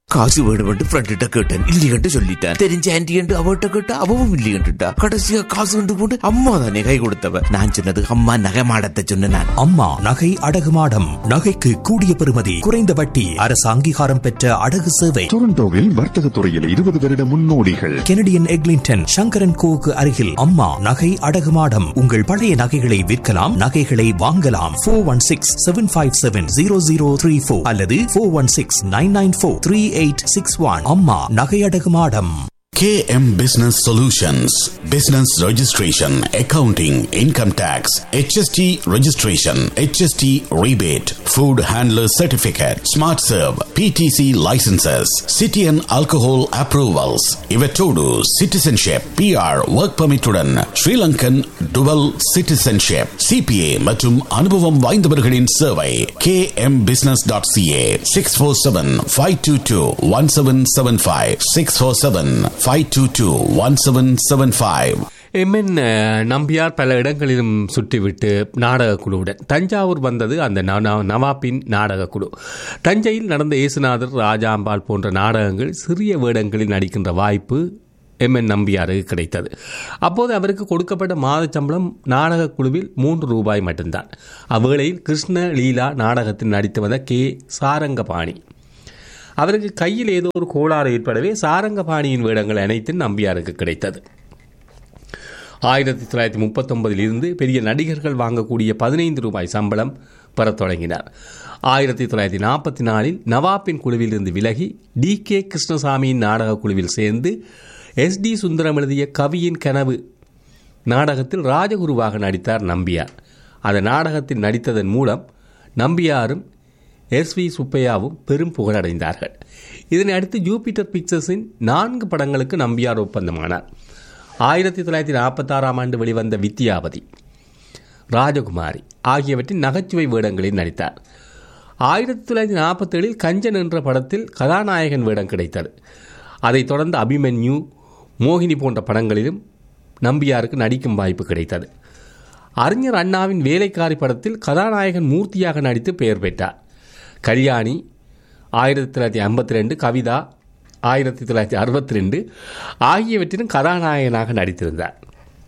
காசு வேணுமென்று ஃப்ரெண்ட்ட கேட்டேன் இல்லையென்று சொல்லிட்டேன் தெரிஞ்ச ஆன்டி என்று அவட்ட கேட்டா அவவும் இல்லையென்றுட்டா கடைசியா காசு கொண்டு போட்டு அம்மா தானே கை கொடுத்தவ நான் சொன்னது அம்மா நகை மாடத்தை சொன்ன நான் அம்மா நகை அடகு மாடம் நகைக்கு கூடிய பெறுமதி குறைந்த வட்டி அரசு அங்கீகாரம் பெற்ற அடகு சேவை டொரண்டோவில் வர்த்தக துறையில் இருபது வருட முன்னோடிகள் கெனடியன் எக்லிங்டன் சங்கரன் கோவுக்கு அருகில் அம்மா நகை அடகு மாடம் உங்கள் பழைய நகைகளை விற்கலாம் நகைகளை வாங்கலாம் four one six seven five seven zero zero three four அல்லது four one six nine nine four three eight six one அம்மா நகை அடகு மாடம் KM Business Solutions Business Registration, Accounting, Income Tax, HST Registration, HST Rebate, Food Handler Certificate, Smart Serve, PTC Licenses, City and Alcohol Approvals, Ivetodu Citizenship, PR Work Permit உடன் Sri Lankan Dual Citizenship, CPA மற்றும் அனுபவம் வாய்ந்தவர்களின் சேவை kmbusiness.ca 647-522-1775 647-522-1775 MN Nambiar பல இடங்களிலும் சுற்றிவிட்டு நாடகக் குழுவுடன் தஞ்சாவூர் வந்தது அந்த ந- ந- நவாப்பின் நாடகக் குழு தஞ்சையில் நடந்த இயேசுநாதர் ராஜாம்பாள் போன்ற நாடகங்கள் சிறிய வேடங்களில் நடிக்கின்ற வாய்ப்பு எம்என் நம்பியாருக்கு கிடைத்தது அப்போது அவருக்கு கொடுக்கப்பட்ட மாத சம்பளம் நாடகக் குழுவில் மூன்று ரூபாய் மட்டும்தான் அவ்வேளையில் கிருஷ்ண லீலா நாடகத்தில் நடித்து வந்த கே சாரங்கபாணி அவருக்கு கையில் ஏதோ ஒரு கோளாறு ஏற்படவே சாரங்கபாணியின் வேடங்கள் அனைத்தும் நம்பியாருக்கு கிடைத்தது ஆயிரத்தி தொள்ளாயிரத்தி முப்பத்தொன்பதில் இருந்து பெரிய நடிகர்கள் வாங்கக்கூடிய பதினைந்து ரூபாய் சம்பளம் பெறத் தொடங்கினார் ஆயிரத்தி தொள்ளாயிரத்தி நாற்பத்தி நாலில் நவாப்பின் குழுவில் இருந்து விலகி டி கே கிருஷ்ணசாமியின் நாடகக் குழுவில் சேர்ந்து எஸ் டி சுந்தரம் எழுதிய கவியின் கனவு நாடகத்தில் ராஜகுருவாக நடித்தார் நம்பியார் அந்த நாடகத்தில் நடித்ததன் மூலம் நம்பியாரும் எஸ் வி சுப்பையாவும் பெரும் புகழடைந்தார்கள் இதனை அடுத்து ஜூபிட்டர் பிக்சர்ஸின் நான்கு படங்களுக்கு நம்பியார் ஒப்பந்தமானார் ஆயிரத்தி தொள்ளாயிரத்தி நாற்பத்தாறாம் ஆண்டு வெளிவந்த வித்யாவதி ராஜகுமாரி ஆகியவற்றின் நகைச்சுவை வேடங்களில் நடித்தார் ஆயிரத்தி தொள்ளாயிரத்தி நாற்பத்தேழில் கஞ்சன் என்ற படத்தில் கதாநாயகன் வேடம் கிடைத்தது அதைத் தொடர்ந்து அபிமன்யு மோகினி போன்ற படங்களிலும் நம்பியாருக்கு நடிக்கும் வாய்ப்பு கிடைத்தது அறிஞர் அண்ணாவின் வேலைக்காரி படத்தில் கதாநாயகன் மூர்த்தியாக நடித்து பெயர் பெற்றார் கல்யாணி ஆயிரத்தி தொள்ளாயிரத்தி ஐம்பத்தி ரெண்டு கவிதா ஆயிரத்தி தொள்ளாயிரத்தி அறுபத்தி ரெண்டு ஆகியவற்றிலும் கதாநாயகனாக நடித்திருந்தார்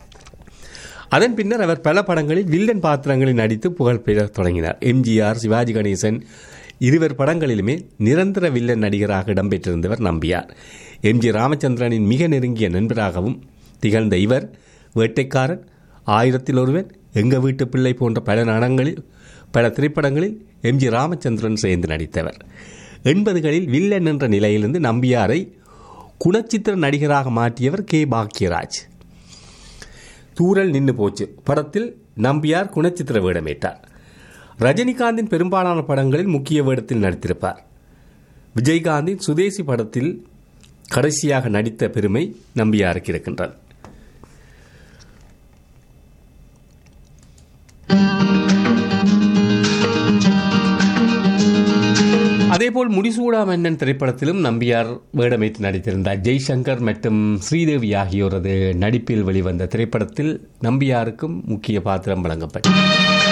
அதன் பின்னர் அவர் பல படங்களில் வில்லன் பாத்திரங்களில் நடித்து புகழ் பெறத் தொடங்கினார் எம்ஜிஆர் சிவாஜி கணேசன் இருவர் படங்களிலுமே நிரந்தர வில்லன் நடிகராக இடம்பெற்றிருந்தவர் நம்பியார் எம்ஜி ராமச்சந்திரனின் மிக நெருங்கிய நண்பராகவும் திகழ்ந்த இவர் வேட்டைக்காரன் ஆயிரத்தில் ஒருவன் எங்க வீட்டு பிள்ளை போன்ற பல நாடகங்களில் பல திரைப்படங்களில் எம்ஜி ராமச்சந்திரன் சேர்ந்து நடித்தவர் எண்பதுகளில் வில்லன் என்ற நிலையிலிருந்து நம்பியாரை குணச்சித்திர நடிகராக மாற்றியவர் கே பாக்யராஜ் தூரல் நின்னு போச்சு படத்தில் நம்பியார் குணச்சித்திர வேடமேற்றார் ரஜினிகாந்தின் பெரும்பாலான படங்களில் முக்கிய வேடத்தில் நடித்திருப்பார் விஜயகாந்தின் சுதேசி படத்தில் கடைசியாக நடித்த பெருமை நம்பியாருக்கு இருக்கின்றது அதேபோல் முடிசூடா மன்னன் திரைப்படத்திலும் நம்பியார் வேடமேற்று நடித்திருந்தார் ஜெய்சங்கர் மற்றும் ஸ்ரீதேவி ஆகியோரது நடிப்பில் வெளிவந்த திரைப்படத்தில் நம்பியாருக்கும் முக்கிய பாத்திரம் வழங்கப்பட்டது